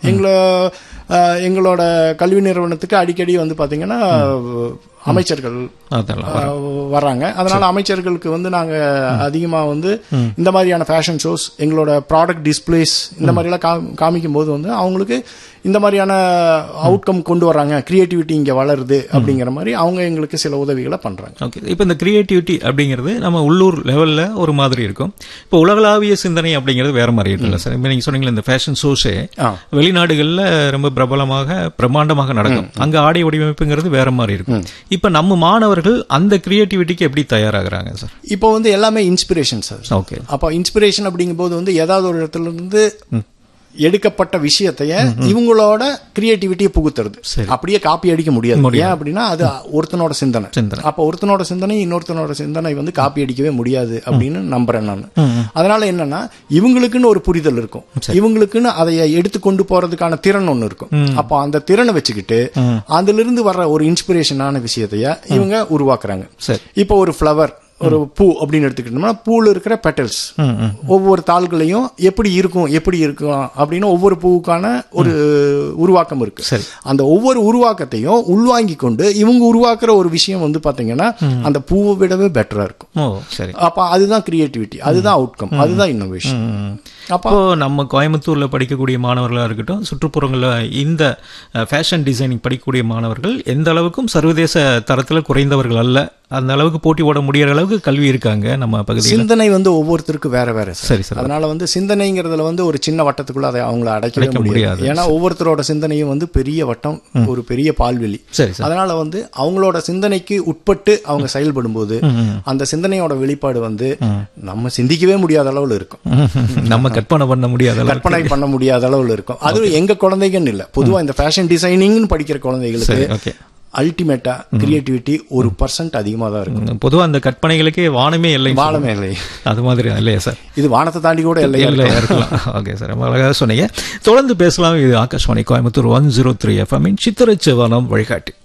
எங்களை அஹ், எங்களோட கல்வி நிறுவனத்துக்கு அடிக்கடி வந்து பாத்தீங்கன்னா அமைச்சர்கள் அதெல்லாம் அஹ், வர்றாங்க அதனால அமைச்சர்களுக்கு வந்து நாங்க அதிகமா வந்து இந்த மாதிரியான ஃபேஷன் ஷோஸ் எங்களோட ப்ராடக்ட் டிஸ்பிளேஸ் இந்த மாதிரி எல்லாம் காமி- காமிக்கும் போது வந்து அவங்களுக்கு இந்த மாதிரியான அவுட்கம் கொண்டு வர்றாங்க கிரியேட்டிவிட்டி இங்க வளருது அப்படிங்கிற மாதிரி அவங்க எங்களுக்கு சில உதவிகளை பண்றாங்க ஓகே இப்போ இந்த கிரியேட்டிவிட்டி அப்படிங்கிறது நம்ம உள்ளூர் லெவல்ல ஒரு மாதிரி இருக்கும் இப்போ உலகளாவிய சிந்தனை அப்படிங்கிறது வேற மாதிரி இருக்குல்ல சார் இப்போ நீங்க சொன்னீங்களே இந்த ஃபேஷன் ஷோஸே ஆ. வெளிநாடுகள்ல ரொம்ப பிரபலமாக பிரம்மாண்டமாக நடக்கும் அங்க ஆடை வடிவமைப்புங்கிறது வேற மாதிரி இருக்கும் இப்போ நம்ம மாணவர்கள் அந்த கிரியேட்டிவிட்டிக்கு எப்படி தயாராகிறாங்க சார் இப்போ வந்து எல்லாமே இன்ஸ்பிரேஷன் சார் ஓகே அப்போ இன்ஸ்பிரேஷன் அப்படிங்கும்போது வந்து ஏதாவது ஒரு இடத்துல இருந்து எடுக்கப்பட்ட விஷயத்தைய இவங்களோட கிரியேட்டிவிட்டியை புகுத்துறது அப்படியே காப்பி அடிக்க முடியாது ஏன் அப்படின்னா அது ஒருத்தனோட சிந்தனை சிந்தனை. அப்ப ஒருத்தனோட சிந்தனை இன்னொருத்தனோட சிந்தனை வந்து காப்பி அடிக்கவே முடியாது அப்படின்னு நம்புறேன் நான் அதனால என்னன்னா இவங்களுக்குன்னு ஒரு புரிதல் இருக்கும் இவங்களுக்குன்னு அதை எடுத்து கொண்டு போறதுக்கான திறன் ஒண்ணு இருக்கும் அப்போ அந்த திறனை வச்சுக்கிட்டு அதுல இருந்து வர்ற ஒரு இன்ஸ்பிரேஷனான விஷயத்தைய இவங்க உருவாக்குறாங்க சரி. இப்போ ஒரு ஃப்ளவர் ஒரு பூ அப்படின்னு எடுத்துக்கிட்டோம்னா பூல இருக்கிற பெட்டல்ஸ் ஒவ்வொரு தாள்களையும் எப்படி இருக்கும் எப்படி இருக்கும் அப்படின்னு ஒவ்வொரு பூவுக்கான ஒரு உருவாக்கம் இருக்கு சரி. அந்த ஒவ்வொரு உருவாக்கத்தையும் உள்வாங்கி கொண்டு இவங்க உருவாக்குற ஒரு விஷயம் வந்து பாத்தீங்கன்னா அந்த பூவை விடவே பெட்டரா இருக்கும் ஓ சரி அப்ப அதுதான் கிரியேட்டிவிட்டி அதுதான் அவுட்கம் அதுதான் இன்னோவேஷன் அப்ப அப்போ நம்ம கோயம்புத்தூர்ல படிக்கக்கூடிய மாணவர்களா இருக்கட்டும் சுற்றுப்புறங்கள்ல இந்த ஃபேஷன் டிசைனிங் படிக்கக்கூடிய மாணவர்கள் எந்த அளவுக்கும் சர்வதேச தரத்துல குறைந்தவர்கள் அல்ல அந்த அளவுக்கு போட்டி போட முடியற அளவுக்கு கல்வி இருக்காங்க நம்ம பகுதியில் சிந்தனை வந்து ஒவ்வொருத்தருக்கும் வேற வேற சார். சரி சார் அதனால வந்து சிந்தனைங்கிறதுல வந்து ஒரு சின்ன வட்டத்துக்குள்ள அதை அவங்கள அடைக்கவே அடைக்க முடியாது முடியாது. ஏன்னா ஒவ்வொருத்தரோட சிந்தனையும் வந்து பெரிய வட்டம் ஒரு பெரிய பால்வெளி சரி சார் அதனால வந்து அவங்களோட சிந்தனைக்கு உட்பட்டு அவங்க செயல்படும் போது அந்த சிந்தனையோட வெளிப்பாடு வந்து நம்ம சிந்திக்கவே முடியாத அளவுல இருக்கும் நம்ம கற்பனை பண்ண முடியாத அளவுக்கு கற்பனை பண்ண முடியாத அளவுல இருக்கும் அது எங்க குழந்தைங்கன்னு இல்ல பொதுவா இந்த ஃபேஷன் டிசைனிங்னு படிக்கிற குழந்தைகளுக்கு சரி ஓகே அல்டிமேட்டா கிரியேட்டிவிட்டி ஒரு பர்சன்ட் அதிகமா தான் இருக்கும் பொதுவா அந்த கற்பனைகளுக்கே வானமே இல்லை வாழமே இல்லை அது மாதிரி இல்லையா சார் இது வானத்தை தாண்டி கூட இல்லையா இல்லையா இருக்கலாம் ஓகே சார் ரொம்ப அழகாக சொன்னீங்க தொடர்ந்து பேசலாம் இது Akashvani Coimbatore one zero three FM சித்திரச்சவானம் வழிகாட்டி